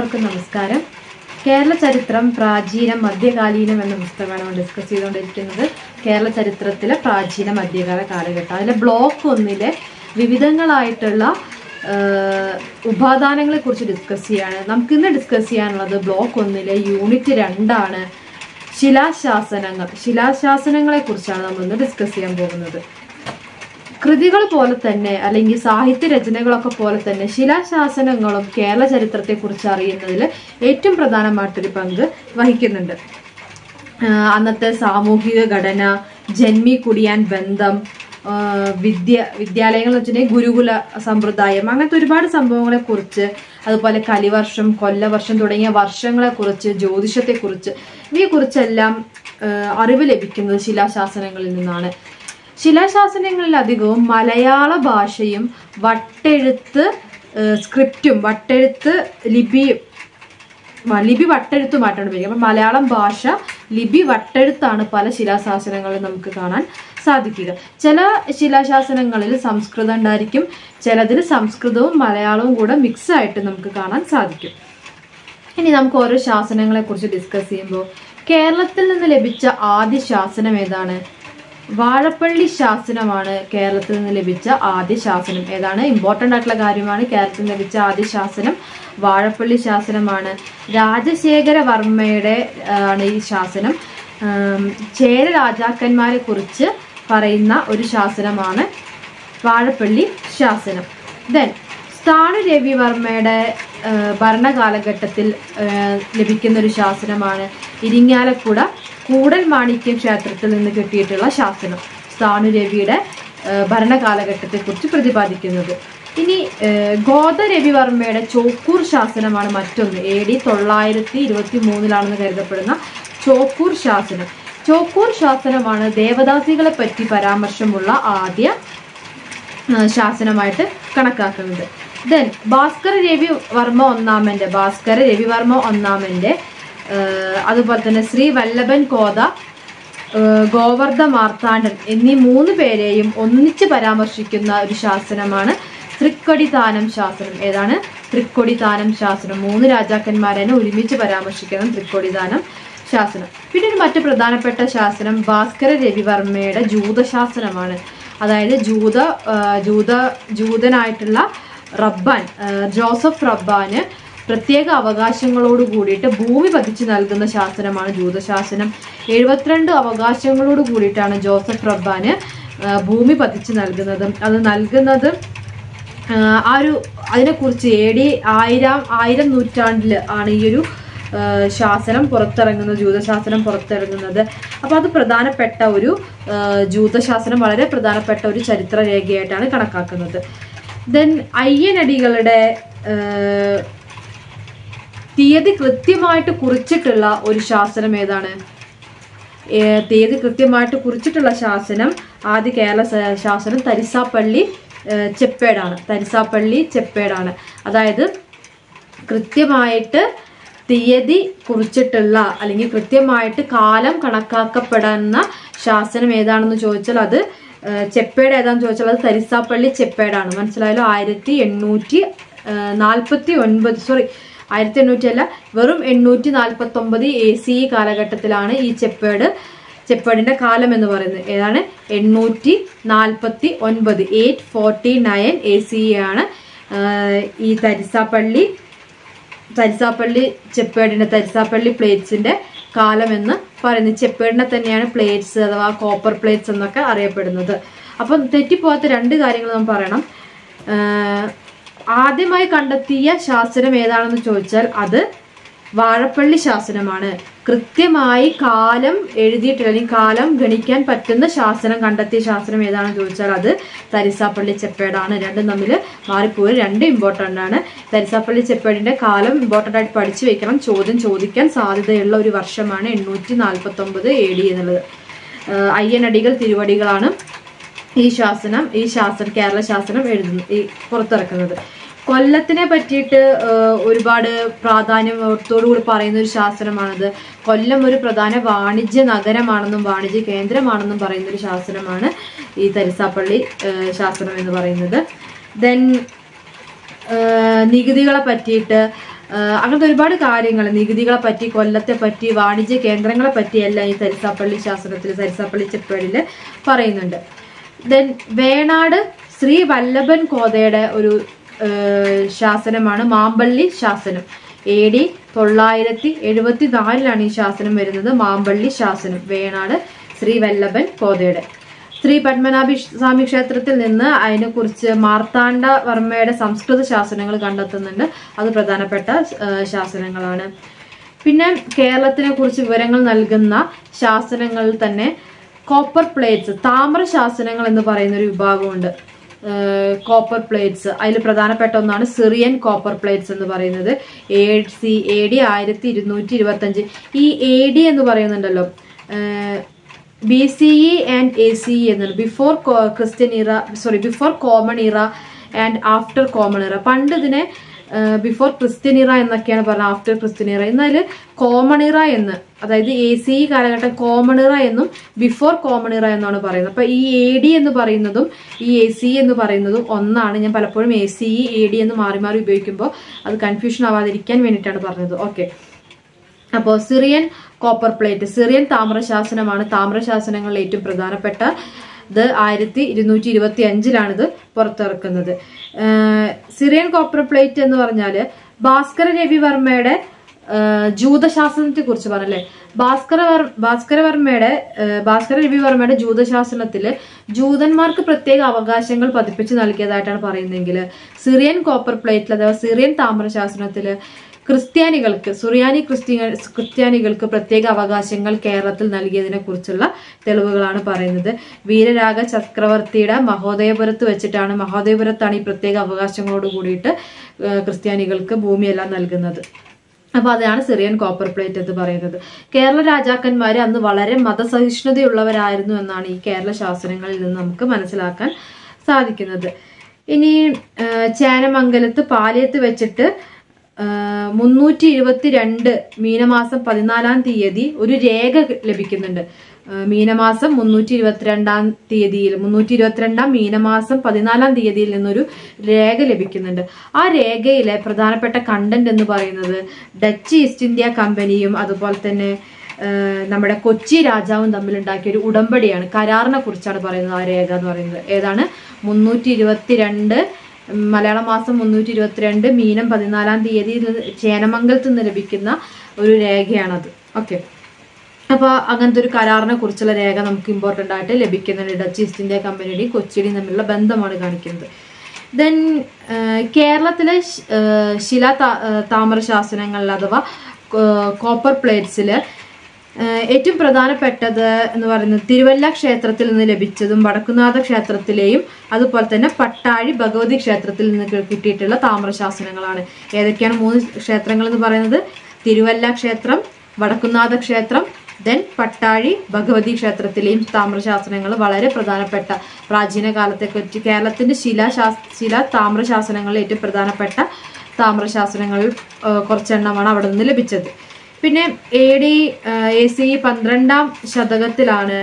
എല്ലാവർക്കും നമസ്കാരം കേരള ചരിത്രം പ്രാചീനം മധ്യകാലീനം എന്ന പുസ്തകമാണ് നമ്മൾ ഡിസ്കസ് ചെയ്തുകൊണ്ടിരിക്കുന്നത് കേരള ചരിത്രത്തിലെ പ്രാചീന മധ്യകാല കാലഘട്ടം അതിലെ ബ്ലോക്ക് ഒന്നിലെ വിവിധങ്ങളായിട്ടുള്ള ഉപാദാനങ്ങളെ കുറിച്ച് ഡിസ്കസ് ചെയ്യാണ് നമുക്ക് ഇന്ന് ഡിസ്കസ് ചെയ്യാനുള്ളത് ബ്ലോക്ക് ഒന്നിലെ യൂണിറ്റ് രണ്ടാണ് ശിലാശാസനങ്ങൾ ശിലാശാസനങ്ങളെ കുറിച്ചാണ് നമ്മൾ ഇന്ന് ഡിസ്കസ് ചെയ്യാൻ പോകുന്നത് കൃതികൾ പോലെ തന്നെ അല്ലെങ്കിൽ സാഹിത്യ രചനകളൊക്കെ പോലെ തന്നെ ശിലാശാസനങ്ങളും കേരള ചരിത്രത്തെ കുറിച്ച് അറിയുന്നതിൽ ഏറ്റവും പ്രധാനമായിട്ടൊരു പങ്ക് വഹിക്കുന്നുണ്ട് ആഹ് അന്നത്തെ സാമൂഹിക ഘടന ജന്മി കുടിയാൻ ബന്ധം ആഹ് വിദ്യ വിദ്യാലയങ്ങൾ എന്ന് വെച്ചിട്ടുണ്ടെങ്കിൽ ഗുരുകുല സമ്പ്രദായം അങ്ങനത്തെ ഒരുപാട് സംഭവങ്ങളെ കുറിച്ച് അതുപോലെ കലിവർഷം കൊല്ലവർഷം തുടങ്ങിയ വർഷങ്ങളെ കുറിച്ച് ജ്യോതിഷത്തെ കുറിച്ച് ഇവയെ കുറിച്ചെല്ലാം ആഹ് അറിവ് ലഭിക്കുന്നത് ശിലാശാസനങ്ങളിൽ നിന്നാണ് ശിലാശാസനങ്ങളിൽ അധികവും മലയാള ഭാഷയും വട്ടെഴുത്ത് ഏഹ് സ്ക്രിപ്റ്റും വട്ടെഴുത്ത് ലിപിയും വ- ലിപി വട്ടെഴുത്തുമായിട്ടാണ് ഉപയോഗിക്കുക അപ്പം മലയാളം ഭാഷ ലിപി വട്ടെഴുത്താണ് പല ശിലാശാസനങ്ങളിൽ നമുക്ക് കാണാൻ സാധിക്കുക ചില ശിലാശാസനങ്ങളിൽ സംസ്കൃതം ഉണ്ടായിരിക്കും ചിലതിൽ സംസ്കൃതവും മലയാളവും കൂടെ മിക്സ് ആയിട്ട് നമുക്ക് കാണാൻ സാധിക്കും ഇനി നമുക്ക് ഓരോ ശാസനങ്ങളെ കുറിച്ച് ഡിസ്കസ് ചെയ്യുമ്പോൾ കേരളത്തിൽ നിന്ന് ലഭിച്ച ആദ്യ ശാസനം ഏതാണ് വാഴപ്പള്ളി ശാസനമാണ് കേരളത്തിൽ നിന്ന് ലഭിച്ച ആദ്യ ശാസനം ഏതാണ് ഇമ്പോർട്ടൻ്റ് ആയിട്ടുള്ള കാര്യമാണ് കേരളത്തിൽ നിന്ന് ലഭിച്ച ആദ്യ ശാസനം വാഴപ്പള്ളി ശാസനമാണ് രാജശേഖര വർമ്മയുടെ ആ, ആണ് ഈ ശാസനം ആം, ചേര രാജാക്കന്മാരെ കുറിച്ച് പറയുന്ന ഒരു ശാസനമാണ് വാഴപ്പള്ളി ശാസനം ദെൻ സ്ഥാണു രവിവർമ്മയുടെ ആ, ഭരണകാലഘട്ടത്തിൽ ആ, ലഭിക്കുന്ന ഒരു ശാസനമാണ് ഇരിങ്ങാലക്കുട കൂടൽ മാണിക്യം ക്ഷേത്രത്തിൽ നിന്ന് കിട്ടിയിട്ടുള്ള ശാസനം സ്ഥാണു രവിയുടെ ആ, ഭരണകാലഘട്ടത്തെക്കുറിച്ച് പ്രതിപാദിക്കുന്നത് ഇനി ആ, ഗോദ രവിവർമ്മയുടെ ചോക്കൂർ ശാസനമാണ് മറ്റൊന്ന് എ ഡി തൊള്ളായിരത്തി ഇരുപത്തി മൂന്നിലാണെന്ന് കരുതപ്പെടുന്ന ചോക്കൂർ ശാസനം ചോക്കൂർ ശാസനമാണ് ദേവദാസികളെ പറ്റി പരാമർശമുള്ള ആദ്യ ആ, ശാസനമായിട്ട് കണക്കാക്കുന്നത് ദെൻ ഭാസ്കര രവി വർമ്മ ഒന്നാമന്റെ ഭാസ്കര രവിവർമ്മ ഒന്നാമന്റെ ആ, അതുപോലെ തന്നെ ശ്രീ വല്ലഭൻ കോത ആ, ഗോവർദ്ധ മാർത്താണ്ഡൻ എന്നീ മൂന്ന് പേരെയും ഒന്നിച്ച് പരാമർശിക്കുന്ന ഒരു ശാസനമാണ് തൃക്കൊടിതാനം ശാസനം ഏതാണ് തൃക്കൊടിതാനം ശാസനം മൂന്ന് രാജാക്കന്മാരെ ഒരുമിച്ച് പരാമർശിക്കുന്ന തൃക്കൊടിതാനം ശാസനം പിന്നെ ഒരു മറ്റു പ്രധാനപ്പെട്ട ശാസനം ഭാസ്കര രവിവർമ്മയുടെ ജൂതശാസനമാണ് അതായത് ജൂത ആ, ജൂത ജൂതനായിട്ടുള്ള റബ്ബാൻ ആ, ജോസഫ് റബ്ബാന് പ്രത്യേക അവകാശങ്ങളോട് കൂടിയിട്ട് ഭൂമി പതിച്ചു നൽകുന്ന ശാസനമാണ് ജൂതശാസനം എഴുപത്തിരണ്ട് അവകാശങ്ങളോട് കൂടിയിട്ടാണ് ജോസഫ് റബ്ബാന് ആ, ഭൂമി പതിച്ചു നൽകുന്നതും അത് നൽകുന്നത് ആ, ആ ഒരു അതിനെക്കുറിച്ച് എ ഡി ആയിരം ആയിരം നൂറ്റാണ്ടിൽ ആണ് ഈ ഒരു ആ, ശാസനം പുറത്തിറങ്ങുന്നത് ജൂതശാസനം പുറത്തിറങ്ങുന്നത് അപ്പോൾ അത് പ്രധാനപ്പെട്ട ഒരു ആ, ജൂതശാസനം വളരെ പ്രധാനപ്പെട്ട ഒരു ചരിത്ര രേഖയായിട്ടാണ് കണക്കാക്കുന്നത് ദെൻ അയ്യനടികളുടെ ആ, തീയതി കൃത്യമായിട്ട് കുറിച്ചിട്ടുള്ള ഒരു ശാസനം ഏതാണ് ഏ, തീയതി കൃത്യമായിട്ട് കുറിച്ചിട്ടുള്ള ശാസനം ആദ്യ കേരള സ- ശാസനം തരിസാപ്പള്ളി ഏ, ചെപ്പേടാണ് തരിസാപ്പള്ളി ചെപ്പേടാണ് അതായത് കൃത്യമായിട്ട് തീയതി കുറിച്ചിട്ടുള്ള അല്ലെങ്കിൽ കൃത്യമായിട്ട് കാലം കണക്കാക്കപ്പെടുന്ന ശാസനം ഏതാണെന്ന് ചോദിച്ചാൽ അത് ഏ, ചെപ്പേട് ഏതാണെന്ന് ചോദിച്ചാൽ അത് തരിസാപ്പള്ളി ചെപ്പേടാണ് മനസ്സിലായല്ലോ ആയിരത്തി എണ്ണൂറ്റി നാൽപ്പത്തി ഒൻപത് സോറി ആയിരത്തി എണ്ണൂറ്റി അല്ല വെറും എണ്ണൂറ്റി നാൽപ്പത്തി ഒമ്പത് എ സി ഇ കാലഘട്ടത്തിലാണ് ഈ ചെപ്പേട് ചെപ്പേടിന്റെ കാലം എന്ന് പറയുന്നത് ഏതാണ് എണ്ണൂറ്റി നാൽപ്പത്തി ഒൻപത് eight forty nine A C E ആണ് ആഹ് ഈ തരിസാപ്പള്ളി തരിസാപ്പള്ളി ചെപ്പേടിന്റെ തരിസാപ്പള്ളി പ്ലേറ്റ്സിന്റെ കാലം എന്ന് പറയുന്നത് ചെപ്പേടിനെ തന്നെയാണ് പ്ലേറ്റ്സ് അഥവാ കോപ്പർ പ്ലേറ്റ്സ് എന്നൊക്കെ അറിയപ്പെടുന്നത് അപ്പം തെറ്റിപ്പോകാത്ത രണ്ട് കാര്യങ്ങൾ നാം പറയണം ആഹ് ആദ്യമായി കണ്ടെത്തിയ ശാസനം ഏതാണെന്ന് ചോദിച്ചാൽ അത് വാഴപ്പള്ളി ശാസനമാണ് കൃത്യമായി കാലം എഴുതിയിട്ടില്ല അല്ലെങ്കിൽ കാലം ഗണിക്കാൻ പറ്റുന്ന ശാസനം കണ്ടെത്തിയ ശാസനം ഏതാണെന്ന് ചോദിച്ചാൽ അത് തരിസാപ്പള്ളി ചെപ്പേടാണ് രണ്ടും തമ്മിൽ മാറിപ്പോയി രണ്ടും ഇമ്പോർട്ടൻ്റ് ആണ് തരിസാപ്പള്ളി ചെപ്പേടിന്റെ കാലം ഇമ്പോർട്ടൻ്റ് ആയിട്ട് പഠിച്ചു വെക്കണം ചോദ്യം ചോദിക്കാൻ സാധ്യതയുള്ള ഒരു വർഷമാണ് എണ്ണൂറ്റി നാൽപ്പത്തി ഒമ്പത് എ ഡി എന്നുള്ളത് ആഹ് അയ്യനടികൾ തിരുവടികളാണ് ഈ ശാസനം ഈ ശാസനം കേരള ശാസനം എഴുതുന്നു ഈ പുറത്തിറക്കുന്നത് കൊല്ലത്തിനെ പറ്റിയിട്ട് ആഹ് ഒരുപാട് പ്രാധാന്യത്തോടുകൂടി പറയുന്ന ഒരു ശാസനമാണത് കൊല്ലം ഒരു പ്രധാന വാണിജ്യ നഗരമാണെന്നും വാണിജ്യ കേന്ദ്രമാണെന്നും പറയുന്ന ഒരു ശാസനമാണ് ഈ തരിസാപ്പള്ളി ആഹ് ശാസനം എന്ന് പറയുന്നത് ദെൻ നികുതികളെ പറ്റിയിട്ട് ആഹ് അങ്ങനത്തെ ഒരുപാട് കാര്യങ്ങൾ നികുതികളെ പറ്റി കൊല്ലത്തെ പറ്റി വാണിജ്യ കേന്ദ്രങ്ങളെ പറ്റി എല്ലാം ഈ തരിസാപ്പള്ളി ശാസനത്തിൽ തരിസാപ്പള്ളി ചെപ്പേടിൽ പറയുന്നുണ്ട് ദെൻ വേണാട് ശ്രീ വല്ലഭൻ കോതയുടെ ഒരു ആഹ് ശാസനമാണ് മാമ്പള്ളി ശാസനം എ ഡി തൊള്ളായിരത്തി എഴുപത്തി നാലിലാണ് ഈ ശാസനം വരുന്നത് മാമ്പള്ളി ശാസനം വേണാട് ശ്രീ വല്ലഭൻ കോതയുടെ ശ്രീ പത്മനാഭി സ്വാമി ക്ഷേത്രത്തിൽ നിന്ന് അതിനെക്കുറിച്ച് മാർത്താണ്ഡ വർമ്മയുടെ സംസ്കൃത ശാസനങ്ങൾ കണ്ടെത്തുന്നുണ്ട് അത് പ്രധാനപ്പെട്ട ആ, ശാസനങ്ങളാണ് പിന്നെ കേരളത്തിനെ കുറിച്ച് വിവരങ്ങൾ നൽകുന്ന ശാസനങ്ങളിൽ തന്നെ കോപ്പർ പ്ലേറ്റ്സ് താമ്ര ശാസനങ്ങൾ എന്ന് പറയുന്ന ഒരു വിഭാഗമുണ്ട് കോപ്പർ പ്ലേറ്റ്സ് അതിൽ പ്രധാനപ്പെട്ട ഒന്നാണ് സിറിയൻ കോപ്പർ പ്ലേറ്റ്സ് എന്ന് പറയുന്നത് എ സി എ ഡി ആയിരത്തി ഇരുന്നൂറ്റി ഇരുപത്തി അഞ്ച് ഈ എ ഡി എന്ന് പറയുന്നുണ്ടല്ലോ B C E and A C E എന്നാണ് before Christian era sorry before common era and after common era പണ്ട് ഇതിനെ ബിഫോർ ക്രിസ്ത്യൻ ഇറ എന്നൊക്കെയാണ് പറഞ്ഞത് ആഫ്റ്റർ ക്രിസ്ത്യൻ ഇറ എന്നാൽ കോമൺ ഇറ എന്ന് അതായത് എ സി ഇ കാലഘട്ടം കോമൺ ഇറ എന്നും ബിഫോർ കോമൺ ഇറ എന്നാണ് പറയുന്നത് അപ്പൊ ഈ എ ഡി എന്ന് പറയുന്നതും ഈ എ സി എന്ന് പറയുന്നതും ഒന്നാണ് ഞാൻ പലപ്പോഴും A C E A D എന്ന് മാറി മാറി ഉപയോഗിക്കുമ്പോൾ അത് കൺഫ്യൂഷൻ ആവാതിരിക്കാൻ വേണ്ടിയിട്ടാണ് പറഞ്ഞത് ഓക്കെ അപ്പോൾ സിറിയൻ കോപ്പർ പ്ലേറ്റ് സിറിയൻ താമ്രശാസനമാണ് താമ്രശാസനങ്ങളിൽ ഏറ്റവും പ്രധാനപ്പെട്ട ഇത് ആയിരത്തി ഇരുന്നൂറ്റി ഇരുപത്തി അഞ്ചിലാണിത് പുറത്തിറക്കുന്നത് ആഹ് സിറിയൻ കോപ്പർ പ്ലേറ്റ് എന്ന് പറഞ്ഞാല് ഭാസ്കര രവിവർമ്മയുടെ ആഹ് ജൂതശാസനത്തെ കുറിച്ച് പറഞ്ഞല്ലേ ഭാസ്കര വർ- ഭാസ്കരവർമ്മയുടെ ആഹ് ഭാസ്കര രവിവർമ്മയുടെ ജൂതശാസനത്തില് ജൂതന്മാർക്ക് പ്രത്യേക അവകാശങ്ങൾ പതിപ്പിച്ച് നൽകിയതായിട്ടാണ് പറയുന്നതെങ്കിൽ സിറിയൻ കോപ്പർ പ്ലേറ്റിൽ അഥവാ സിറിയൻ താമ്രശാസനത്തില് ക്രിസ്ത്യാനികൾക്ക് സുറിയാനി ക്രിസ്ത്യ ക്രിസ്ത്യാനികൾക്ക് പ്രത്യേക അവകാശങ്ങൾ കേരളത്തിൽ നൽകിയതിനെ കുറിച്ചുള്ള തെളിവുകളാണ് പറയുന്നത് വീരരാഗ ചക്രവർത്തിയുടെ മഹോദയപുരത്ത് വെച്ചിട്ടാണ് മഹോദയപുരത്താണ് ഈ പ്രത്യേക അവകാശങ്ങളോട് കൂടിയിട്ട് ഏഹ് ക്രിസ്ത്യാനികൾക്ക് ഭൂമിയെല്ലാം നൽകുന്നത് അപ്പൊ അതാണ് സിറിയൻ കോപ്പർ പ്ലേറ്റ് എന്ന് പറയുന്നത് കേരള രാജാക്കന്മാര് അന്ന് വളരെ മതസഹിഷ്ണുതയുള്ളവരായിരുന്നു എന്നാണ് ഈ കേരള ശാസനങ്ങളിൽ നിന്ന് നമുക്ക് മനസ്സിലാക്കാൻ സാധിക്കുന്നത് ഇനി ഏഹ് ചേനമംഗലത്ത് പാലിയത്ത് വെച്ചിട്ട് മുന്നൂറ്റി ഇരുപത്തി രണ്ട് മീനമാസം പതിനാലാം തീയതി ഒരു രേഖ ലഭിക്കുന്നുണ്ട് ആ, മീനമാസം മുന്നൂറ്റി ഇരുപത്തിരണ്ടാം തീയതിയിൽ മുന്നൂറ്റി ഇരുപത്തിരണ്ടാം മീനമാസം പതിനാലാം തീയതിയിൽ നിന്നൊരു രേഖ ലഭിക്കുന്നുണ്ട് ആ രേഖയിലെ പ്രധാനപ്പെട്ട കണ്ടന്റ് എന്ന് പറയുന്നത് ഡച്ച് ഈസ്റ്റ് ഇന്ത്യ കമ്പനിയും അതുപോലെ തന്നെ ആ, നമ്മുടെ കൊച്ചി രാജാവും തമ്മിലുണ്ടാക്കിയ ഒരു ഉടമ്പടിയാണ് കരാറിനെ കുറിച്ചാണ് പറയുന്നത് ആ രേഖ എന്ന് പറയുന്നത് ഏതാണ് മുന്നൂറ്റി ഇരുപത്തിരണ്ട് മലയാള മാസം മുന്നൂറ്റി ഇരുപത്തിരണ്ട് മീനം പതിനാലാം തീയതി ചേനമംഗലത്ത് നിന്ന് ലഭിക്കുന്ന ഒരു രേഖയാണത് ഓക്കെ അപ്പോൾ അങ്ങനത്തെ ഒരു കരാറിനെ കുറിച്ചുള്ള രേഖ നമുക്ക് ഇമ്പോർട്ടൻ്റ് ആയിട്ട് ലഭിക്കുന്നുണ്ട് ഡച്ച് ഈസ്റ്റ് ഇന്ത്യ കമ്പനിയുടെയും കൊച്ചിയുടെയും തമ്മിലുള്ള ബന്ധമാണ് കാണിക്കുന്നത് ദെൻ കേരളത്തിലെ ശ്- ഏഹ് ശിലാ താ- ഏഹ് താമ്ര ശാസനങ്ങളിൽ അഥവാ കോപ്പർ പ്ലേറ്റ്സിൽ ഏറ്റവും പ്രധാനപ്പെട്ടത് എന്ന് പറയുന്നത് തിരുവല്ല ക്ഷേത്രത്തിൽ നിന്ന് ലഭിച്ചതും വടക്കുനാഥ ക്ഷേത്രത്തിലെയും അതുപോലെ തന്നെ പട്ടാഴി ഭഗവതി ക്ഷേത്രത്തിൽ നിന്ന് കി- കിട്ടിയിട്ടുള്ള താമ്രശാസനങ്ങളാണ് ഏതൊക്കെയാണ് മൂന്ന് ക്ഷേത്രങ്ങൾ എന്ന് പറയുന്നത് തിരുവല്ല ക്ഷേത്രം വടക്കുനാഥ ക്ഷേത്രം ദെൻ പട്ടാഴി ഭഗവതി ക്ഷേത്രത്തിലെയും താമ്രശാസനങ്ങൾ വളരെ പ്രധാനപ്പെട്ട പ്രാചീന കാലത്തെക്കുറിച്ച് കേരളത്തിന്റെ ശിലാശാസ് ശില താമ്രശാസനങ്ങളിൽ ഏറ്റവും പ്രധാനപ്പെട്ട താമ്രശാസനങ്ങളിൽ ആ, കുറച്ചെണ്ണമാണ് അവിടെ നിന്ന് ലഭിച്ചത് പിന്നെ എ ഡി എ സി പന്ത്രണ്ടാം ശതകത്തിലാണ്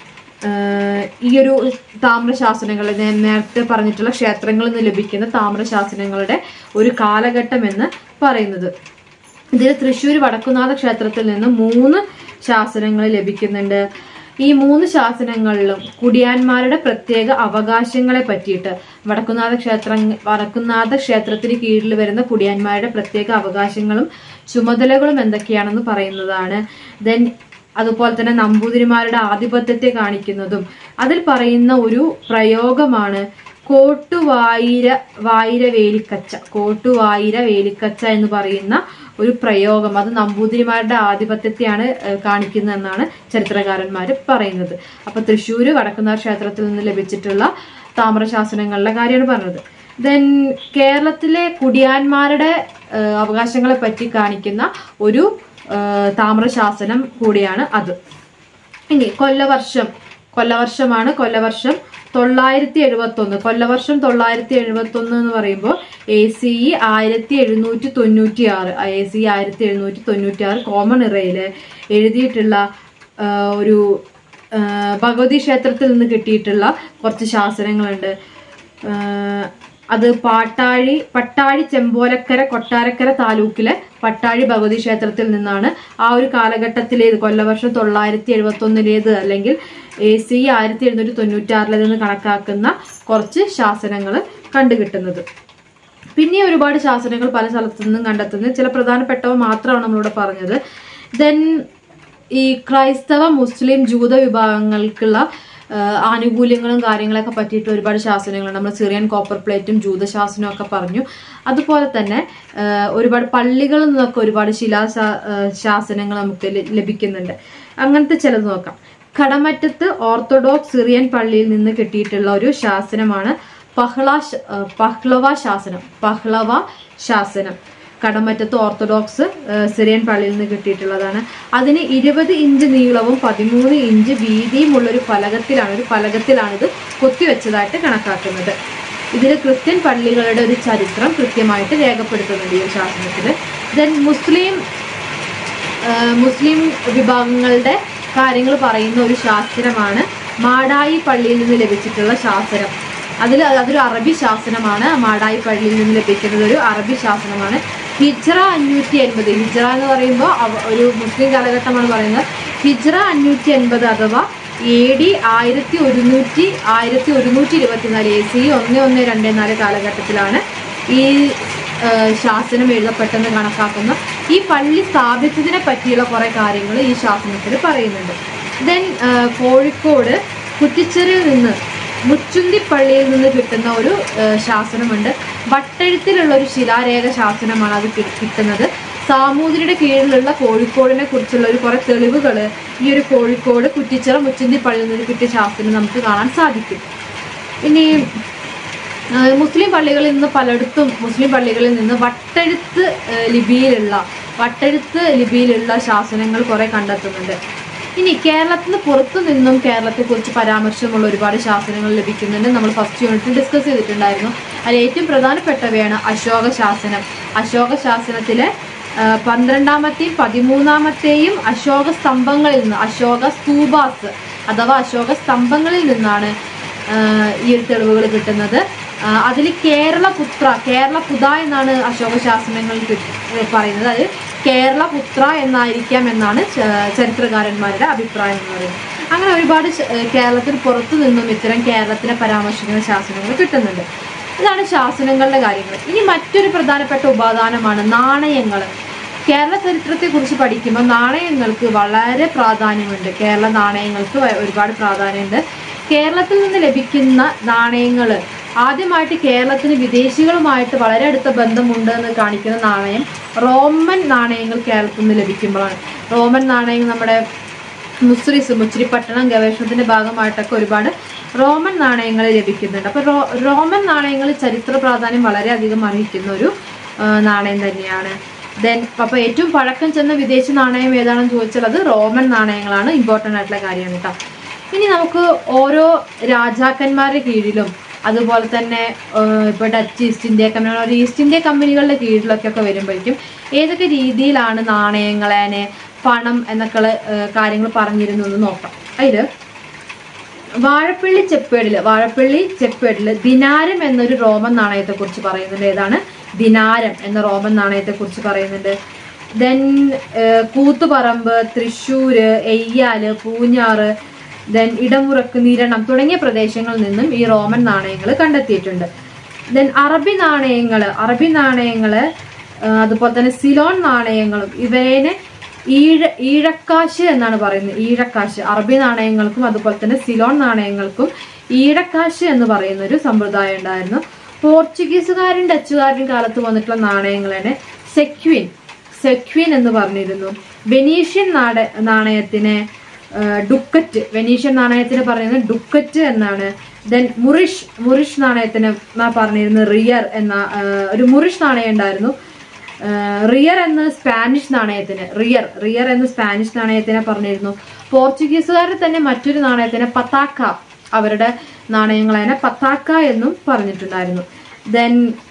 ആഹ് ഈ ഒരു താമ്രശാസനങ്ങൾ ഞാൻ നേരത്തെ പറഞ്ഞിട്ടുള്ള ക്ഷേത്രങ്ങളിൽ നിന്ന് ലഭിക്കുന്ന താമ്രശാസനങ്ങളുടെ ഒരു കാലഘട്ടം എന്ന് പറയുന്നത് ഇതിൽ തൃശ്ശൂർ വടക്കുനാഥ ക്ഷേത്രത്തിൽ നിന്ന് മൂന്ന് ശാസനങ്ങൾ ലഭിക്കുന്നുണ്ട് ഈ മൂന്ന് ശാസനങ്ങളിലും കുടിയാന്മാരുടെ പ്രത്യേക അവകാശങ്ങളെ പറ്റിയിട്ട് വടക്കുനാഥ ക്ഷേത്ര വടക്കുനാഥ ക്ഷേത്രത്തിന് കീഴിൽ വരുന്ന കുടിയാന്മാരുടെ പ്രത്യേക അവകാശങ്ങളും ചുമതലകളും എന്തൊക്കെയാണെന്ന് പറയുന്നതാണ് ദെൻ അതുപോലെ തന്നെ നമ്പൂതിരിമാരുടെ ആധിപത്യത്തെ കാണിക്കുന്നതും അതിൽ പറയുന്ന ഒരു പ്രയോഗമാണ് കോട്ടുവായിര വായിര വേലിക്കച്ച കോട്ടുവായിര വേലിക്കച്ച എന്ന് പറയുന്ന ഒരു പ്രയോഗം അത് നമ്പൂതിരിമാരുടെ ആധിപത്യത്തെയാണ് ഏഹ്, കാണിക്കുന്നതെന്നാണ് ചരിത്രകാരന്മാർ പറയുന്നത് അപ്പൊ തൃശ്ശൂര് വടക്കുന്നാഥ ക്ഷേത്രത്തിൽ നിന്ന് ലഭിച്ചിട്ടുള്ള താമ്രശാസനങ്ങളുടെ കാര്യമാണ് പറഞ്ഞത് ദെൻ കേരളത്തിലെ കുടിയാന്മാരുടെ ഏഹ്, അവകാശങ്ങളെ പറ്റി കാണിക്കുന്ന ഒരു ഏഹ്, താമ്രശാസനം കൂടിയാണ് അത് ഇനി കൊല്ലവർഷം കൊല്ലവർഷമാണ് കൊല്ലവർഷം തൊള്ളായിരത്തി എഴുപത്തി ഒന്ന് കൊല്ലവർഷം തൊള്ളായിരത്തി എഴുപത്തി ഒന്ന് എന്ന് പറയുമ്പോൾ എ സി ഇ ആയിരത്തി എഴുന്നൂറ്റി തൊണ്ണൂറ്റി ആറ് എ സി ആയിരത്തി എഴുന്നൂറ്റി തൊണ്ണൂറ്റി ആറ് കോമൺ ഇറയില് എഴുതിയിട്ടുള്ള ആ, ഒരു ആ, ഭഗവതി ക്ഷേത്രത്തിൽ നിന്ന് കിട്ടിയിട്ടുള്ള കുറച്ച് ശാസനങ്ങളുണ്ട് ആ, അത് പാട്ടാഴി പട്ടാഴി ചെമ്പോലക്കര കൊട്ടാരക്കര താലൂക്കിലെ പട്ടാഴി ഭഗവതി ക്ഷേത്രത്തിൽ നിന്നാണ് ആ ഒരു കാലഘട്ടത്തിലേത് കൊല്ലവർഷം തൊള്ളായിരത്തി എഴുപത്തി ഒന്നിലേത് അല്ലെങ്കിൽ എ സി ആയിരത്തി എഴുന്നൂറ്റി തൊണ്ണൂറ്റാറിലേതെന്ന് കണക്കാക്കുന്ന കുറച്ച് ശാസനങ്ങൾ കണ്ടുകിട്ടുന്നത് പിന്നെ ഒരുപാട് ശാസനങ്ങൾ പല സ്ഥലത്തു നിന്നും കണ്ടെത്തുന്നത് ചില പ്രധാനപ്പെട്ടവ മാത്രമാണ് നമ്മളിവിടെ പറഞ്ഞത് ദെൻ ഈ ക്രൈസ്തവ മുസ്ലിം ജൂത വിഭാഗങ്ങൾക്കുള്ള ആ, ആനുകൂല്യങ്ങളും കാര്യങ്ങളൊക്കെ പറ്റിയിട്ട് ഒരുപാട് ശാസനങ്ങളുണ്ട് നമ്മൾ സിറിയൻ കോപ്പർ പ്ലേറ്റും ജൂതശാസനവും ഒക്കെ പറഞ്ഞു അതുപോലെ തന്നെ ആ, ഒരുപാട് പള്ളികളിൽ നിന്നൊക്കെ ഒരുപാട് ശിലാ ശാ- ആ, ശാസനങ്ങൾ നമുക്ക് ല- ലഭിക്കുന്നുണ്ട് അങ്ങനത്തെ ചിലത് നോക്കാം കടമറ്റത്ത് ഓർത്തഡോക്സ് സിറിയൻ പള്ളിയിൽ നിന്ന് കിട്ടിയിട്ടുള്ള ഒരു ശാസനമാണ് പഹ്ള ശ- ആ, പഹ്ലവ ശാസനം പഹ്ലവ ശാസനം കടമറ്റത്ത് ഓർത്തഡോക്സ് ആ, സിറിയൻ പള്ളിയിൽ നിന്ന് കിട്ടിയിട്ടുള്ളതാണ് അതിന് ഇരുപത് ഇഞ്ച് നീളവും പതിമൂന്ന് ഇഞ്ച് വീതിയും ഉള്ളൊരു ഫലകത്തിലാണ് ഒരു ഫലകത്തിലാണ് ഇത് കൊത്തിവെച്ചതായിട്ട് കണക്കാക്കുന്നത് ഇതിൽ ക്രിസ്ത്യൻ പള്ളികളുടെ ഒരു ചരിത്രം കൃത്യമായിട്ട് രേഖപ്പെടുത്തുന്നുണ്ട് ഈ ഒരു ശാസനത്തിൽ ദെൻ മുസ്ലിം ആ, മുസ്ലിം വിഭാഗങ്ങളുടെ കാര്യങ്ങൾ പറയുന്ന ഒരു ശാസ്ത്രമാണ് മാടായി പള്ളിയിൽ നിന്ന് ലഭിച്ചിട്ടുള്ള ശാസനം അതിൽ അതൊരു അറബി ശാസനമാണ് മാടായി പള്ളിയിൽ നിന്ന് ലഭിക്കുന്നത് ഒരു അറബി ശാസനമാണ് ഹിജ്റ അഞ്ഞൂറ്റി എൺപത് ഹിജ്റ എന്ന് പറയുമ്പോൾ അവ- ഒരു മുസ്ലിം കാലഘട്ടമാണ് പറയുന്നത് ഹിജ്റ അഞ്ഞൂറ്റി എൺപത് അഥവാ എ ഡി ആയിരത്തി ഒരുന്നൂറ്റി ആയിരത്തി ഒരുന്നൂറ്റി ഇരുപത്തിനാല് എ സി ഒന്ന് ഒന്ന് രണ്ട് നാല് കാലഘട്ടത്തിലാണ് ഈ ആ, ശാസനം എഴുതപ്പെട്ടെന്ന് കണക്കാക്കുന്ന ഈ പള്ളി സ്ഥാപിച്ചതിനെ പറ്റിയുള്ള കുറെ കാര്യങ്ങൾ ഈ ശാസനത്തിൽ പറയുന്നുണ്ട് ദെൻ കോഴിക്കോട് കുറ്റിച്ചെറിയിൽ നിന്ന് മുച്ചുന്തി പള്ളിയിൽ നിന്ന് കിട്ടുന്ന ഒരു ആ, ശാസനമുണ്ട് വട്ടെഴുത്തിലുള്ള ഒരു ശിലാരേഖ ശാസനമാണ് അത് കി- കിട്ടുന്നത് സാമൂതിരിയുടെ കീഴിലുള്ള കോഴിക്കോടിനെ കുറിച്ചുള്ള ഒരു കുറെ തെളിവുകൾ ഈ ഒരു കോഴിക്കോട് കുറ്റിച്ചിറ മുച്ചുന്തി പള്ളിയിൽ നിന്ന് കിട്ടിയ ശാസനം നമുക്ക് കാണാൻ സാധിക്കും ഇനി ആ, മുസ്ലിം പള്ളികളിൽ നിന്ന് പലയിടത്തും മുസ്ലിം പള്ളികളിൽ നിന്ന് വട്ടെഴുത്ത് ആ, ലിപിയിലുള്ള വട്ടെഴുത്ത് ലിപിയിലുള്ള ശാസനങ്ങൾ കുറെ കണ്ടെത്തുന്നുണ്ട് ഇനി കേരളത്തിന് പുറത്തു നിന്നും കേരളത്തെക്കുറിച്ച് പരാമർശമുള്ള ഒരുപാട് ശാസനങ്ങൾ ലഭിക്കുന്നുണ്ട് നമ്മൾ ഫസ്റ്റ് യൂണിറ്റിൽ ഡിസ്കസ് ചെയ്തിട്ടുണ്ടായിരുന്നു അതിൽ ഏറ്റവും പ്രധാനപ്പെട്ടവയാണ് അശോക ശാസനം അശോക ശാസനത്തിലെ ആ, പന്ത്രണ്ടാമത്തെയും പതിമൂന്നാമത്തെയും അശോക സ്തംഭങ്ങളിൽ നിന്ന് അശോക സ്തൂപാസ് അഥവാ അശോക സ്തംഭങ്ങളിൽ നിന്നാണ് ആഹ് ഈ ഒരു തെളിവുകൾ കിട്ടുന്നത് അതിൽ കേരളപുത്ര കേരളപുത എന്നാണ് അശോക ശാസനങ്ങൾ കിട്ട- ഏഹ് പറയുന്നത് അത് കേരളപുത്ര എന്നായിരിക്കാം എന്നാണ് ച- ചരിത്രകാരന്മാരുടെ അഭിപ്രായം എന്ന് പറയുന്നത് അങ്ങനെ ഒരുപാട് ശ- ഏഹ് കേരളത്തിന് പുറത്തു നിന്നും ഇത്തരം കേരളത്തിനെ പരാമർശിക്കുന്ന ശാസനങ്ങൾ കിട്ടുന്നുണ്ട് ഇതാണ് ശാസനങ്ങളുടെ കാര്യങ്ങൾ ഇനി മറ്റൊരു പ്രധാനപ്പെട്ട ഉപാദാനമാണ് നാണയങ്ങൾ കേരള ചരിത്രത്തെ കുറിച്ച് പഠിക്കുമ്പോൾ നാണയങ്ങൾക്ക് വളരെ പ്രാധാന്യമുണ്ട് കേരള നാണയങ്ങൾക്ക് വ- ഒരുപാട് പ്രാധാന്യമുണ്ട് കേരളത്തിൽ നിന്ന് ലഭിക്കുന്ന നാണയങ്ങൾ ആദ്യമായിട്ട് കേരളത്തിന് വിദേശികളുമായിട്ട് വളരെ അടുത്ത ബന്ധമുണ്ട് എന്ന് കാണിക്കുന്ന നാണയം റോമൻ നാണയങ്ങൾ കേരളത്തിൽ നിന്ന് ലഭിക്കുമ്പോഴാണ് റോമൻ നാണയങ്ങൾ നമ്മുടെ മുസ്രിസ് മുച്ചിരിപ്പട്ടണം ഗവേഷണത്തിന്റെ ഭാഗമായിട്ടൊക്കെ ഒരുപാട് റോമൻ നാണയങ്ങൾ ലഭിക്കുന്നുണ്ട് അപ്പൊ റോ റോമൻ നാണയങ്ങൾ ചരിത്ര പ്രാധാന്യം വളരെയധികം അർഹിക്കുന്ന ഒരു ആ, നാണയം തന്നെയാണ് ദെൻ അപ്പൊ ഏറ്റവും പഴക്കം ചെന്ന വിദേശ നാണയം ഏതാണെന്ന് ചോദിച്ചാൽ അത് റോമൻ നാണയങ്ങളാണ് ഇമ്പോർട്ടൻ്റ് ആയിട്ടുള്ള കാര്യമാണ് കേട്ടോ ഇനി നമുക്ക് ഓരോ രാജാക്കന്മാരുടെ കീഴിലും അതുപോലെ തന്നെ ഏഹ്, ഇപ്പൊ ഡച്ച് ഈസ്റ്റ് ഇന്ത്യ കമ്പനി ഒരു ഈസ്റ്റ് ഇന്ത്യ കമ്പനികളുടെ കീഴിലൊക്കെ ഒക്കെ വരുമ്പോഴേക്കും ഏതൊക്കെ രീതിയിലാണ് നാണയങ്ങളെ പണം എന്നൊക്കെയുള്ള ഏഹ്, കാര്യങ്ങൾ പറഞ്ഞിരുന്നു എന്ന് നോക്കാം അതില് വാഴപ്പള്ളി ചെപ്പേടില് വാഴപ്പള്ളി ചെപ്പേടില് ദിനാരം എന്നൊരു റോമൻ നാണയത്തെ കുറിച്ച് പറയുന്നുണ്ട് ഏതാണ് ദിനാരം എന്ന റോമൻ നാണയത്തെ കുറിച്ച് പറയുന്നുണ്ട് ദെൻ കൂത്തുപറമ്പ് തൃശ്ശൂര് എയ്യാല് പൂഞ്ഞാറ് ദെൻ ഇടമുറക്ക് നിരണം തുടങ്ങിയ പ്രദേശങ്ങളിൽ നിന്നും ഈ റോമൻ നാണയങ്ങൾ കണ്ടെത്തിയിട്ടുണ്ട് ദെൻ അറബി നാണയങ്ങള് അറബി നാണയങ്ങള് ആ, അതുപോലെ തന്നെ സിലോൺ നാണയങ്ങളും ഇവനെ ഈഴ ഈഴക്കാശ് എന്നാണ് പറയുന്നത് ഈഴക്കാശ് അറബി നാണയങ്ങൾക്കും അതുപോലെ തന്നെ സിലോൺ നാണയങ്ങൾക്കും ഈഴക്കാശ് എന്ന് പറയുന്ന ഒരു സമ്പ്രദായം ഉണ്ടായിരുന്നു പോർച്ചുഗീസുകാരും ഡച്ചുകാരും കാലത്ത് വന്നിട്ടുള്ള നാണയങ്ങളാണ് സെക്വിൻ സെക്വിൻ എന്ന് പറഞ്ഞിരുന്നു വെനീഷ്യൻ നാട നാണയത്തിനെ ആ, ഡുക്കറ്റ് വെനീഷ്യൻ നാണയത്തിന് പറയുന്നത് ഡുക്കറ്റ് എന്നാണ് ദെൻ മുറിഷ് മുറിഷ് നാണയത്തിന് നാ പറഞ്ഞിരുന്നത് റിയർ എന്ന ആ, ഒരു മുറിഷ് നാണയം ഉണ്ടായിരുന്നു ആ, റിയർ എന്ന സ്പാനിഷ് നാണയത്തിന് റിയർ റിയർ എന്ന സ്പാനിഷ് നാണയത്തിനെ പറഞ്ഞിരുന്നു പോർച്ചുഗീസുകാരിൽ തന്നെ മറ്റൊരു നാണയത്തിന് പത്താക്ക അവരുടെ നാണയങ്ങളതിനെ പത്താക്ക എന്നും പറഞ്ഞിട്ടുണ്ടായിരുന്നു ദെൻ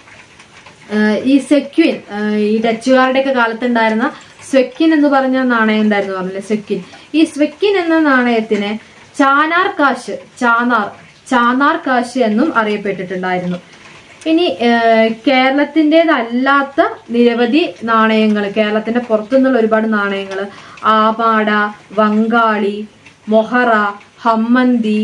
ആഹ് ഈ സെക്വിൻ ആഹ് ഈ ഡച്ചുകാരുടെയൊക്കെ കാലത്തുണ്ടായിരുന്ന സ്വെക്കിൻ എന്ന് പറഞ്ഞ നാണയം ഉണ്ടായിരുന്നു പറഞ്ഞില്ലേ സ്വെക്കിൻ ഈ സ്വെക്കിൻ എന്ന നാണയത്തിന് ചാനാർ കാശ് ചാനാർ ചാനാർ കാശ് എന്നും അറിയപ്പെട്ടിട്ടുണ്ടായിരുന്നു ഇനി ഏഹ്, കേരളത്തിൻ്റെതല്ലാത്ത നിരവധി നാണയങ്ങൾ കേരളത്തിന്റെ പുറത്തുനിന്നുള്ള ഒരുപാട് നാണയങ്ങൾ ആപാട വങ്കാളി മൊഹറ ഹമ്മന്തി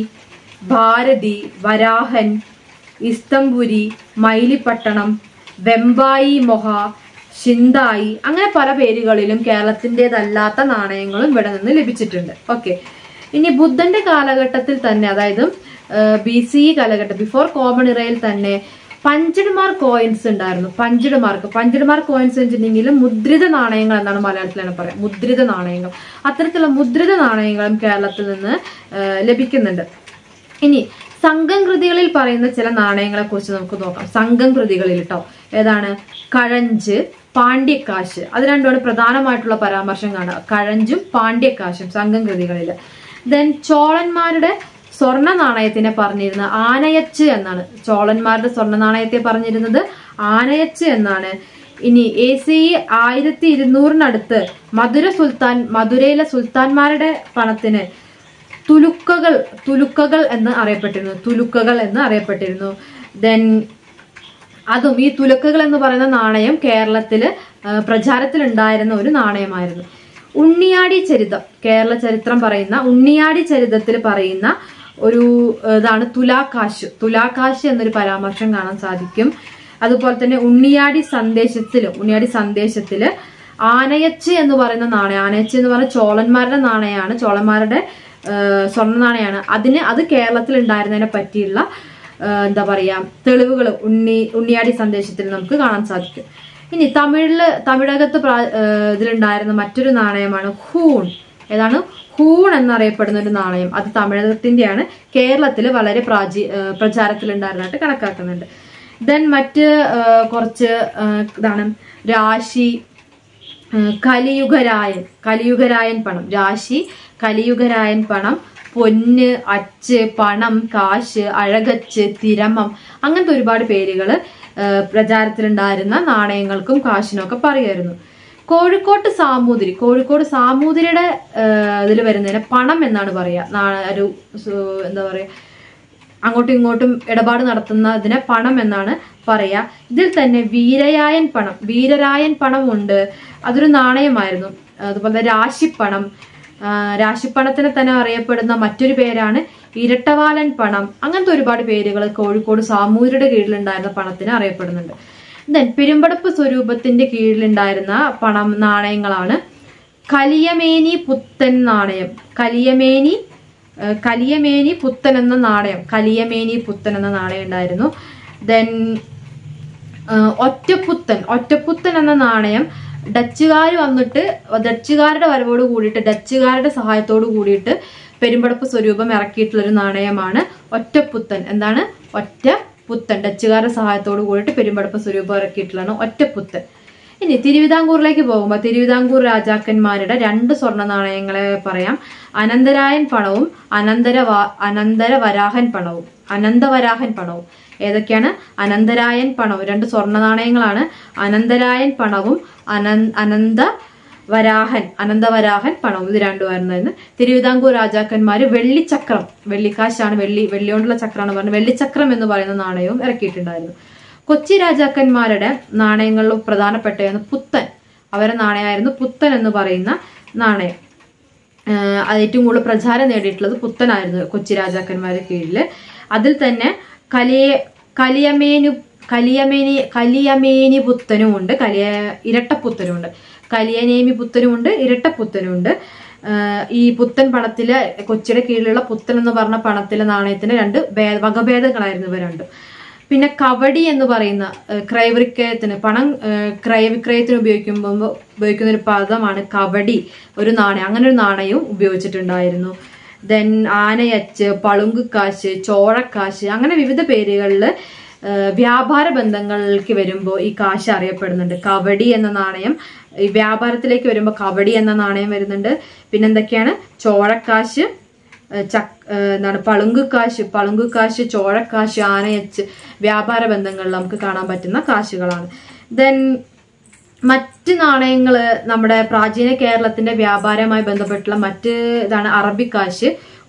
ഭാരതി വരാഹൻ ഇസ്തംബുരി മൈലിപ്പട്ടണം വെമ്പായി മൊഹ ഷിന്തായി അങ്ങനെ പല പേരുകളിലും കേരളത്തിൻ്റെതല്ലാത്ത നാണയങ്ങളും ഇവിടെ നിന്ന് ലഭിച്ചിട്ടുണ്ട് ഓക്കെ ഇനി ബുദ്ധന്റെ കാലഘട്ടത്തിൽ തന്നെ അതായത് ബി സി കാലഘട്ടം ബിഫോർ കോമൺ ഇറയിൽ തന്നെ പഞ്ചിടുമാർ കോയിൻസ് ഉണ്ടായിരുന്നു പഞ്ചിടുമാർക്ക് പഞ്ചിടുമാർ കോയിൻസ് വെച്ചിട്ടുണ്ടെങ്കിൽ മുദ്രിത നാണയങ്ങൾ എന്നാണ് മലയാളത്തിലാണ് പറയാം മുദ്രിത നാണയങ്ങൾ അത്തരത്തിലുള്ള മുദ്രിത നാണയങ്ങളും കേരളത്തിൽ നിന്ന് ആ, ലഭിക്കുന്നുണ്ട് ഇനി സംഘം കൃതികളിൽ പറയുന്ന ചില നാണയങ്ങളെ കുറിച്ച് നമുക്ക് നോക്കാം സംഘം കൃതികളിൽ കേട്ടോ ഏതാണ് കഴഞ്ച് പാണ്ഡ്യക്കാശ് അത് രണ്ടുമാണ് പ്രധാനമായിട്ടുള്ള പരാമർശം കാണുക കഴഞ്ചും പാണ്ഡ്യക്കാശും സംഘം കൃതികളിൽ ദെൻ ചോളന്മാരുടെ സ്വർണ്ണ നാണയത്തിനെ പറഞ്ഞിരുന്ന ആനയച്ച് എന്നാണ് ചോളന്മാരുടെ സ്വർണ്ണ നാണയത്തെ പറഞ്ഞിരുന്നത് ആനയച്ച് എന്നാണ് ഇനി എ സി ആയിരത്തി ഇരുന്നൂറിനടുത്ത് മധുര സുൽത്താൻ മധുരയിലെ സുൽത്താൻമാരുടെ പണത്തിന് തുലുക്കകൾ തുലുക്കകൾ എന്ന് അറിയപ്പെട്ടിരുന്നു തുലുക്കകൾ എന്ന് അറിയപ്പെട്ടിരുന്നു ദെൻ അതും ഈ തുലക്കുകൾ എന്ന് പറയുന്ന നാണയം കേരളത്തിൽ പ്രചാരത്തിലുണ്ടായിരുന്ന ഒരു നാണയമായിരുന്നു ഉണ്ണിയാടി ചരിതം കേരള ചരിത്രം പറയുന്ന ഉണ്ണിയാടി ചരിതത്തിൽ പറയുന്ന ഒരു ഏഹ്, ഇതാണ് തുലാക്കാശ് തുലാക്കാശ് എന്നൊരു പരാമർശം കാണാൻ സാധിക്കും അതുപോലെ തന്നെ ഉണ്ണിയാടി സന്ദേശത്തിലും ഉണ്ണിയാടി സന്ദേശത്തില് ആനയച്ച് എന്ന് പറയുന്ന നാണയം ആനയച്ച് എന്ന് പറയുന്ന ചോളന്മാരുടെ നാണയമാണ് ചോളന്മാരുടെ ഏഹ്, സ്വർണ്ണ നാണയമാണ് അതിന് അത് കേരളത്തിൽ ഉണ്ടായിരുന്നതിനെ പറ്റിയുള്ള ഏഹ്, എന്താ പറയാ തെളിവുകൾ ഉണ്ണി ഉണ്ണിയാടി സന്ദേശത്തിൽ നമുക്ക് കാണാൻ സാധിക്കും ഇനി തമിഴില് തമിഴകത്ത് പ്രാ- ഏഹ്, ഇതിലുണ്ടായിരുന്ന മറ്റൊരു നാണയമാണ് ഹൂൺ ഏതാണ് ഹൂൺ എന്നറിയപ്പെടുന്ന ഒരു നാണയം അത് തമിഴകത്തിന്റെയാണ് കേരളത്തിൽ വളരെ പ്രാചീ ഏഹ്, പ്രചാരത്തിലുണ്ടായിരുന്നതായിട്ട് കണക്കാക്കുന്നുണ്ട് ദെൻ മറ്റ് ഏഹ്, കുറച്ച് ഏഹ്, ഇതാണ് രാശി ഏഹ് കലിയുഗരായൻ കലിയുഗരായൻ പണം രാശി കലിയുഗരായൻ പണം പൊന്ന് അച്ച് പണം കാശ് അഴകച്ച് തിരമം അങ്ങനത്തെ ഒരുപാട് പേരുകൾ പ്രചാരത്തിലുണ്ടായിരുന്ന നാണയങ്ങൾക്കും കാശിനും ഒക്കെ പറയുമായിരുന്നു കോഴിക്കോട്ട് സാമൂതിരി കോഴിക്കോട് സാമൂതിരിയുടെ ഇതിൽ വരുന്നതിന് പണം എന്നാണ് പറയുക നാ- ഒരു സു- എന്താ പറയുക അങ്ങോട്ടും ഇങ്ങോട്ടും ഇടപാട് നടത്തുന്നതിനെ പണം എന്നാണ് പറയാ ഇതിൽ തന്നെ വീരയായൻ പണം വീരരായൻ പണം ഉണ്ട് അതൊരു നാണയമായിരുന്നു അതുപോലെ രാശിപ്പണം ആ, രാശിപ്പണത്തിന് തന്നെ അറിയപ്പെടുന്ന മറ്റൊരു പേരാണ് ഇരട്ടവാലൻ പണം അങ്ങനത്തെ ഒരുപാട് പേരുകൾ കോഴിക്കോട് സാമൂതിരിയുടെ കീഴിലുണ്ടായിരുന്ന പണത്തിന് അറിയപ്പെടുന്നുണ്ട് ദെൻ പെരുമ്പടപ്പ് സ്വരൂപത്തിന്റെ കീഴിലുണ്ടായിരുന്ന പണം നാണയങ്ങളാണ് കലിയമേനി പുത്തൻ നാണയം കലിയമേനി ഏഹ് കലിയമേനി പുത്തൻ എന്ന നാണയം കലിയമേനി പുത്തൻ എന്ന നാണയം ഉണ്ടായിരുന്നു ദെൻ ഒറ്റപ്പുത്തൻ ഒറ്റപ്പുത്തൻ എന്ന നാണയം ഡച്ചുകാർ വന്നിട്ട് ഡച്ചുകാരുടെ വരവോട് കൂടിയിട്ട് ഡച്ചുകാരുടെ സഹായത്തോട് കൂടിയിട്ട് പെരുമ്പടപ്പ് സ്വരൂപം ഇറക്കിയിട്ടുള്ള ഒരു നാണയമാണ് ഒറ്റപ്പുത്തൻ എന്താണ് ഒറ്റ പുത്തൻ ഡച്ചുകാരുടെ സഹായത്തോട് കൂടിയിട്ട് പെരുമ്പടപ്പ് സ്വരൂപം ഇറക്കിയിട്ടുള്ളതാണ് ഒറ്റപ്പുത്തൻ ഇനി തിരുവിതാംകൂറിലേക്ക് പോകുമ്പോൾ തിരുവിതാംകൂർ രാജാക്കന്മാരുടെ രണ്ട് സ്വർണ്ണ നാണയങ്ങളെ പറയാം അനന്തരായൻ പണവും അനന്തര അനന്തര വരാഹൻ പണവും അനന്തവരാഹൻ പണവും ഏതൊക്കെയാണ് അനന്തരായൻ പണവും രണ്ട് സ്വർണ്ണ നാണയങ്ങളാണ് അനന്തരായൻ പണവും അനന്ത അനന്ത വരാഹൻ അനന്തവരാഹൻ പണവും ഇത് രണ്ടുമായിരുന്നു തിരുവിതാംകൂർ രാജാക്കന്മാര് വെള്ളിച്ചക്രം വെള്ളിക്കാശാണ് വെള്ളി വെള്ളി കൊണ്ടുള്ള ചക്രമാണ് പറഞ്ഞത് വെള്ളിച്ചക്രം എന്ന് പറയുന്ന നാണയവും ഇറക്കിയിട്ടുണ്ടായിരുന്നു കൊച്ചി രാജാക്കന്മാരുടെ നാണയങ്ങളിൽ പ്രധാനപ്പെട്ടതാണ് പുത്തൻ അവരുടെ നാണയമായിരുന്നു പുത്തൻ എന്ന് പറയുന്ന നാണയം ആഹ് അത് ഏറ്റവും കൂടുതൽ പ്രചാരം നേടിയിട്ടുള്ളത് പുത്തനായിരുന്നു കൊച്ചി രാജാക്കന്മാരുടെ കീഴിൽ അതിൽ തന്നെ കലിയ കലിയമേനു കലിയമേനി കലിയമേനി പുത്തനും ഉണ്ട് കലിയ ഇരട്ടപ്പുത്തനും ഉണ്ട് കലിയനേമി പുത്തനും ഉണ്ട് ഇരട്ടപ്പുത്തനും ഉണ്ട് ആഹ് ഈ പുത്തൻ പണത്തിലെ കൊച്ചിയുടെ കീഴിലുള്ള പുത്തൻ എന്ന് പറഞ്ഞ പണത്തിലെ നാണയത്തിന് രണ്ട് ഭേ- വകഭേദങ്ങളായിരുന്നു ഇവ രണ്ടും പിന്നെ കവടി എന്ന് പറയുന്ന ഏഹ്, ക്രയവിക്രയത്തിന് പണം ഏഹ്, ക്രയവിക്രയത്തിന് ഉപയോഗിക്കുമ്പോൾ ഉപയോഗിക്കുന്ന ഒരു പദമാണ് കവടി ഒരു നാണയം അങ്ങനെ ഒരു നാണയവും ഉപയോഗിച്ചിട്ടുണ്ടായിരുന്നു ദെൻ ആനയച്ച് പളുങ്കുക്കാശ് ചോഴക്കാശ് അങ്ങനെ വിവിധ പേരുകളിൽ വ്യാപാര ബന്ധങ്ങളിലേക്ക് വരുമ്പോൾ ഈ കാശ് അറിയപ്പെടുന്നുണ്ട് കവടി എന്ന നാണയം ഈ വ്യാപാരത്തിലേക്ക് വരുമ്പോൾ കവടി എന്ന നാണയം വരുന്നുണ്ട് പിന്നെന്തൊക്കെയാണ് ചോഴക്കാശ് ഏഹ് ചക് ഏഹ് എന്താണ് പളുങ്കുകാശ് പളുങ്കുകാശ് ചോഴക്കാശ് ആനയച്ച് വ്യാപാര ബന്ധങ്ങളിൽ നമുക്ക് കാണാൻ പറ്റുന്ന കാശുകളാണ് ദെൻ മറ്റ് നാണയങ്ങള് നമ്മുടെ പ്രാചീന കേരളത്തിന്റെ വ്യാപാരവുമായി ബന്ധപ്പെട്ടുള്ള മറ്റ് ഇതാണ് അറബിക്കാശ്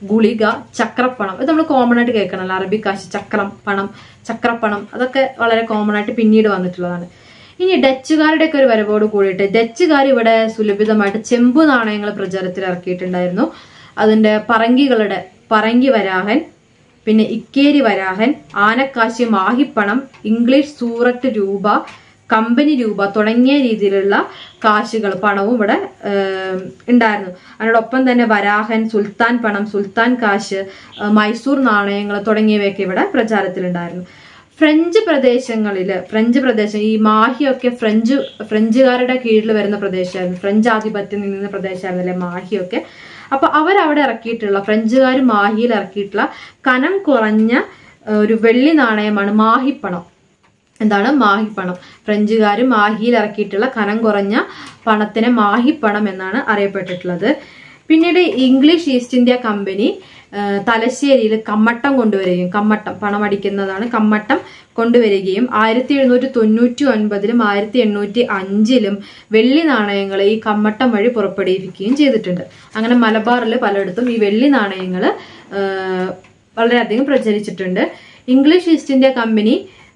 ഗുളിക ചക്രപ്പണം ഇത് നമ്മൾ കോമൺ ആയിട്ട് കേൾക്കണമല്ലോ അറബി കാശ് ചക്രം പണം ചക്രപ്പണം അതൊക്കെ വളരെ കോമൺ ആയിട്ട് പിന്നീട് വന്നിട്ടുള്ളതാണ് ഇനി ഡച്ചുകാരുടെ ഒക്കെ ഒരു വരവോട് കൂടിയിട്ട് ഡച്ചുകാർ ഇവിടെ സുലഭിതമായിട്ട് ചെമ്പ് നാണയങ്ങൾ പ്രചാരത്തിൽ ഇറക്കിയിട്ടുണ്ടായിരുന്നു അതിന്റെ പറങ്കികളുടെ പറങ്കി വരാഹൻ പിന്നെ ഇക്കേരി വരാഹൻ ആനക്കാശി മാഹിപ്പണം ഇംഗ്ലീഷ് സൂററ്റ് രൂപ കമ്പനി രൂപ തുടങ്ങിയ രീതിയിലുള്ള കാശുകൾ പണവും ഇവിടെ ഏം, ഉണ്ടായിരുന്നു അതിനോടൊപ്പം തന്നെ വരാഹൻ സുൽത്താൻ പണം സുൽത്താൻ കാശ് ഏ, മൈസൂർ നാണയങ്ങൾ തുടങ്ങിയവയൊക്കെ ഇവിടെ പ്രചാരത്തിലുണ്ടായിരുന്നു ഫ്രഞ്ച് പ്രദേശങ്ങളിൽ ഫ്രഞ്ച് പ്രദേശം ഈ മാഹിയൊക്കെ ഫ്രഞ്ച് ഫ്രഞ്ചുകാരുടെ കീഴിൽ വരുന്ന പ്രദേശമായിരുന്നു ഫ്രഞ്ച് ആധിപത്യം നിന്ന പ്രദേശമായിരുന്നല്ലേ മാഹിയൊക്കെ അപ്പൊ അവരവിടെ ഇറക്കിയിട്ടുള്ള ഫ്രഞ്ചുകാർ മാഹിയിൽ ഇറക്കിയിട്ടുള്ള കനം കുറഞ്ഞ ഏഹ്, ഒരു വെള്ളി നാണയമാണ് മാഹിപ്പണം എന്താണ് മാഹിപ്പണം ഫ്രഞ്ചുകാർ മാഹിയിൽ ഇറക്കിയിട്ടുള്ള കനം കുറഞ്ഞ പണത്തിനെ മാഹിപ്പണം എന്നാണ് അറിയപ്പെട്ടിട്ടുള്ളത് പിന്നീട് ഇംഗ്ലീഷ് ഈസ്റ്റ് ഇന്ത്യ കമ്പനി ഏഹ്, തലശ്ശേരിയിൽ കമ്മട്ടം കൊണ്ടുവരികയും കമ്മട്ടം പണം അടിക്കുന്നതാണ് കമ്മട്ടം കൊണ്ടുവരികയും ആയിരത്തി എഴുന്നൂറ്റി തൊണ്ണൂറ്റി ഒൻപതിലും ആയിരത്തി എണ്ണൂറ്റി അഞ്ചിലും വെള്ളി നാണയങ്ങൾ ഈ കമ്മട്ടം വഴി പുറപ്പെടുവിക്കുകയും ചെയ്തിട്ടുണ്ട് അങ്ങനെ മലബാറിൽ പലയിടത്തും ഈ വെള്ളി നാണയങ്ങൾ വളരെയധികം പ്രചരിച്ചിട്ടുണ്ട് ഇംഗ്ലീഷ് ഈസ്റ്റ് ഇന്ത്യ കമ്പനി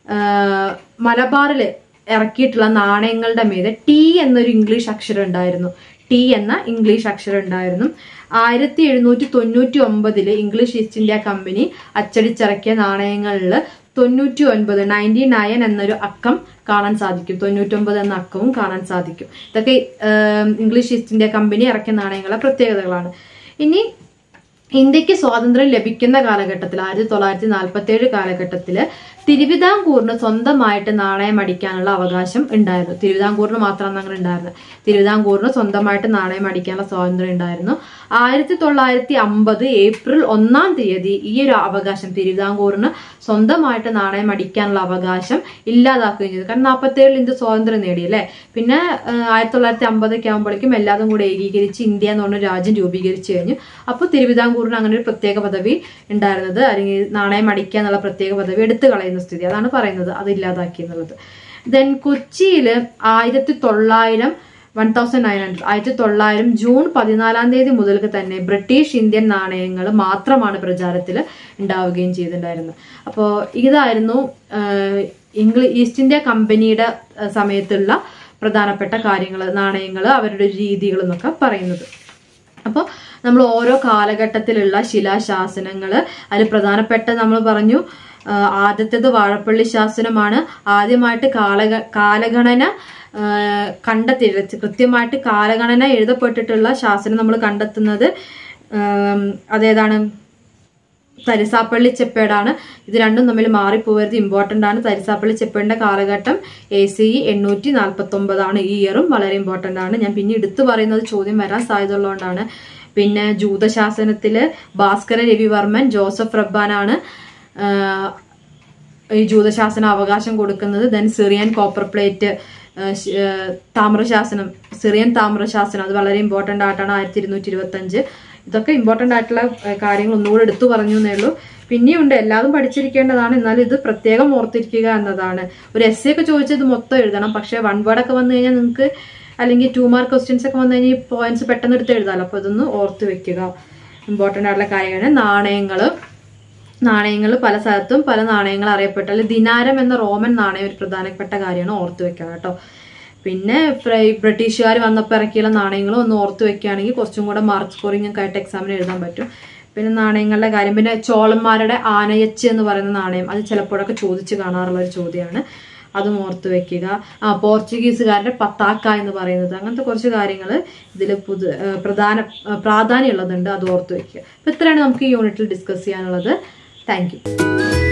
മലബാറിൽ ഇറക്കിയിട്ടുള്ള നാണയങ്ങളുടെ മീതെ ടി എന്നൊരു ഇംഗ്ലീഷ് അക്ഷരം ഉണ്ടായിരുന്നു ടി എന്ന ഇംഗ്ലീഷ് അക്ഷരം ഉണ്ടായിരുന്നു ആയിരത്തി എഴുന്നൂറ്റി തൊണ്ണൂറ്റി ഒമ്പതില് ഇംഗ്ലീഷ് ഈസ്റ്റ് ഇന്ത്യ കമ്പനി അച്ചടിച്ചിറക്കിയ നാണയങ്ങളിൽ തൊണ്ണൂറ്റി ഒൻപത് നയൻറ്റി നയൻ എന്നൊരു അക്കം കാണാൻ സാധിക്കും തൊണ്ണൂറ്റൊമ്പത് എന്ന അക്കവും കാണാൻ സാധിക്കും ഇതൊക്കെ ഏം, ഇംഗ്ലീഷ് ഈസ്റ്റ് ഇന്ത്യ കമ്പനി ഇറക്കിയ നാണയങ്ങളുടെ പ്രത്യേകതകളാണ് ഇനി ഇന്ത്യക്ക് സ്വാതന്ത്ര്യം ലഭിക്കുന്ന കാലഘട്ടത്തിൽ ആയിരത്തി തൊള്ളായിരത്തി നാൽപ്പത്തി ഏഴ് കാലഘട്ടത്തിൽ തിരുവിതാംകൂറിന് സ്വന്തമായിട്ട് നാണയം അടിക്കാനുള്ള അവകാശം ഉണ്ടായിരുന്നു തിരുവിതാംകൂറിന് മാത്രമാണ് അങ്ങനെ ഉണ്ടായിരുന്നത് തിരുവിതാംകൂറിന് സ്വന്തമായിട്ട് നാണയം അടിക്കാനുള്ള സ്വാതന്ത്ര്യം ഉണ്ടായിരുന്നു ആയിരത്തി തൊള്ളായിരത്തി അമ്പത് ഏപ്രിൽ ഒന്നാം തീയതി ഈ ഒരു അവകാശം തിരുവിതാംകൂറിന് സ്വന്തമായിട്ട് നാണയം അടിക്കാനുള്ള അവകാശം ഇല്ലാതാക്കുകയും ചെയ്തു കാരണം നാൽപ്പത്തി ഏഴിൽ ഇന്ത്യ സ്വാതന്ത്ര്യം നേടി അല്ലേ പിന്നെ ആഹ്, ആയിരത്തി തൊള്ളായിരത്തി അമ്പതൊക്കെ ആകുമ്പോഴേക്കും എല്ലാതും കൂടെ ഏകീകരിച്ച് ഇന്ത്യ എന്ന് പറഞ്ഞ രാജ്യം രൂപീകരിച്ചു കഴിഞ്ഞു അപ്പോൾ തിരുവിതാംകൂറിന് അങ്ങനെ ഒരു പ്രത്യേക പദവി ഉണ്ടായിരുന്നത് അല്ലെങ്കിൽ നാണയം അടിക്കുക എന്നുള്ള പ്രത്യേക പദവി എടുത്തു കളയുന്ന സ്ഥിതി അതാണ് പറയുന്നത് അത് ഇല്ലാതാക്കി എന്നുള്ളത് ദെൻ കൊച്ചിയിൽ ആയിരത്തി തൊള്ളായിരം വൺ തൗസൻഡ് നയൻ ഹൺഡ്രഡ് ആയിരത്തി തൊള്ളായിരം ജൂൺ പതിനാലാം തീയതി മുതൽക്ക് തന്നെ ബ്രിട്ടീഷ് ഇന്ത്യൻ നാണയങ്ങൾ മാത്രമാണ് പ്രചാരത്തിൽ ഉണ്ടാവുകയും ചെയ്തിട്ടുണ്ടായിരുന്നത് അപ്പോൾ ഇതായിരുന്നു ഇംഗ്ലീഷ് ഈസ്റ്റ് ഇന്ത്യ കമ്പനിയുടെ ആ, സമയത്തുള്ള പ്രധാനപ്പെട്ട കാര്യങ്ങൾ നാണയങ്ങൾ അവരുടെ രീതികൾ എന്നൊക്കെ പറയുന്നത് അപ്പോൾ നമ്മൾ ഓരോ കാലഘട്ടത്തിലുള്ള ശിലാശാസനങ്ങൾ അതിൽ പ്രധാനപ്പെട്ട നമ്മൾ പറഞ്ഞു ആ, ആദ്യത്തേത് വാഴപ്പള്ളി ശാസനമാണ് ആദ്യമായിട്ട് കാലഗ കാലഗണന ആ, കണ്ടെത്തി കൃത്യമായിട്ട് കാലഗണന എഴുതപ്പെട്ടിട്ടുള്ള ശാസനം നമ്മൾ കണ്ടെത്തുന്നത് ആം, അതേതാണ് തരിസാപ്പള്ളി ചെപ്പേടാണ് ഇത് രണ്ടും തമ്മിൽ മാറിപ്പോവരുത് ഇമ്പോർട്ടൻ്റ് ആണ് തരിസാപ്പള്ളി ചെപ്പേടിന്റെ കാലഘട്ടം എ സി ഇ എണ്ണൂറ്റി നാൽപ്പത്തി ഒമ്പതാണ് ഈ ഇയറും വളരെ ഇമ്പോർട്ടൻ്റ് ആണ് ഞാൻ പിന്നെ എടുത്തു പറയുന്നത് ചോദ്യം വരാൻ സാധ്യത ഉള്ളതുകൊണ്ടാണ് പിന്നെ ജൂതശാസനത്തില് ഭാസ്കര രവിവർമ്മൻ ജോസഫ് റബ്ബാനാണ് ആഹ്, ഈ ജൂതശാസന അവകാശം കൊടുക്കുന്നത് ദെൻ സിറിയൻ കോപ്പർ പ്ലേറ്റ് താമ്രശാസനം സിറിയൻ താമ്രശാസനം അത് വളരെ ഇമ്പോർട്ടൻ്റ് ആയിട്ടാണ് ആയിരത്തി ഇരുന്നൂറ്റി ഇരുപത്തി അഞ്ച് ഇതൊക്കെ ഇമ്പോർട്ടൻ്റ് ആയിട്ടുള്ള ഏഹ്, കാര്യങ്ങൾ ഒന്നുകൂടെ എടുത്തു പറഞ്ഞു എന്നേ ഉള്ളൂ പിന്നെയുണ്ട് എല്ലാതും പഠിച്ചിരിക്കേണ്ടതാണ് എന്നാൽ ഇത് പ്രത്യേകം ഓർത്തിരിക്കുക എന്നതാണ് ഒരു എസ് ഒക്കെ ചോദിച്ചത് മൊത്തം എഴുതണം പക്ഷേ വൺ വേർഡ് ഒക്കെ വന്നു കഴിഞ്ഞാൽ നിങ്ങൾക്ക് അല്ലെങ്കിൽ ടു മാർക്ക് ക്വസ്റ്റ്യൻസ് ഒക്കെ വന്നു കഴിഞ്ഞാൽ പോയിന്റ്സ് പെട്ടെന്ന് എടുത്ത് എഴുതാമല്ലോ അപ്പോൾ ഇതൊന്ന് ഓർത്ത് വെക്കുക ഇമ്പോർട്ടൻ്റ് ആയിട്ടുള്ള കാര്യമാണ് നാണയങ്ങൾ നാണയങ്ങൾ പല സ്ഥലത്തും പല നാണയങ്ങൾ അറിയപ്പെട്ടാൽ ദിനാരം എന്ന റോമൻ നാണയം ഒരു പ്രധാനപ്പെട്ട കാര്യമാണ് ഓർത്ത് വെക്കുക കേട്ടോ പിന്നെ ഫ്രൈ- ബ്രിട്ടീഷുകാർ വന്നപ്പോൾ ഇറക്കിയുള്ള നാണയങ്ങളും ഒന്ന് ഓർത്ത് വെക്കുകയാണെങ്കിൽ കുറച്ചും കൂടെ മാർക്ക് സ്കോറിംഗ് ഒക്കെ ആയിട്ട് എക്സാമിന് എഴുതാൻ പറ്റും പിന്നെ നാണയങ്ങളുടെ കാര്യം പിന്നെ ചോളന്മാരുടെ ആനയച്ച് എന്ന് പറയുന്ന നാണയം അത് ചിലപ്പോഴൊക്കെ ചോദിച്ച് കാണാറുള്ള ഒരു ചോദ്യമാണ് അതും ഓർത്ത് വെക്കുക ആ പോർച്ചുഗീസുകാരുടെ പത്താക്ക എന്ന് പറയുന്നത് അങ്ങനത്തെ കുറച്ച് കാര്യങ്ങൾ ഇതിൽ പുതു ഏഹ് പ്രധാന ഏഹ് പ്രാധാന്യമുള്ളതുണ്ട് അത് ഓർത്ത് വെക്കുക അപ്പോൾ ഇത്രയാണ് നമുക്ക് ഈ യൂണിറ്റിൽ ഡിസ്കസ് ചെയ്യാനുള്ളത് താങ്ക് യു